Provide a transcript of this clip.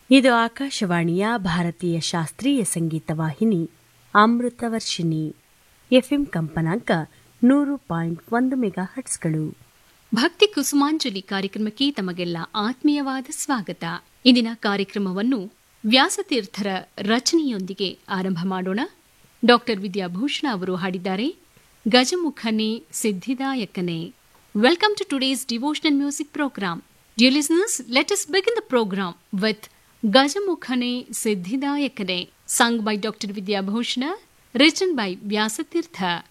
ಇದು ಆಕಾಶವಾಣಿಯ ಭಾರತೀಯ ಶಾಸ್ತ್ರೀಯ ಸಂಗೀತ ವಾಹಿನಿ ಅಮೃತವರ್ಷಿಣಿ ಎಫ್ಎಂ ಕಂಪನಾಂಕ ನೂರು ಪಾಯಿಂಟ್ ಒಂದು ಮೆಗಾ ಹಟ್ಸ್ಗಳು ಭಕ್ತಿ ಕುಸುಮಾಂಜಲಿ ಕಾರ್ಯಕ್ರಮಕ್ಕೆ ತಮಗೆಲ್ಲ ಆತ್ಮೀಯವಾದ ಸ್ವಾಗತ ಇಂದಿನ ಕಾರ್ಯಕ್ರಮವನ್ನು ವ್ಯಾಸತೀರ್ಥರ ರಚನೆಯೊಂದಿಗೆ ಆರಂಭ ಮಾಡೋಣ ಡಾಕ್ಟರ್ ವಿದ್ಯಾಭೂಷಣ ಅವರು ಹಾಡಿದ್ದಾರೆ ಗಜಮುಖನೆ ಸಿದ್ಧಿದಾಯಕನೆ welcome to today's devotional music program dear listeners let us begin the program with ಗಜಮುಖನೆ ಸಿದ್ಧಿದಾಯಕನೆ sung by Dr. Vidyabhushana, written by Vyasatirtha.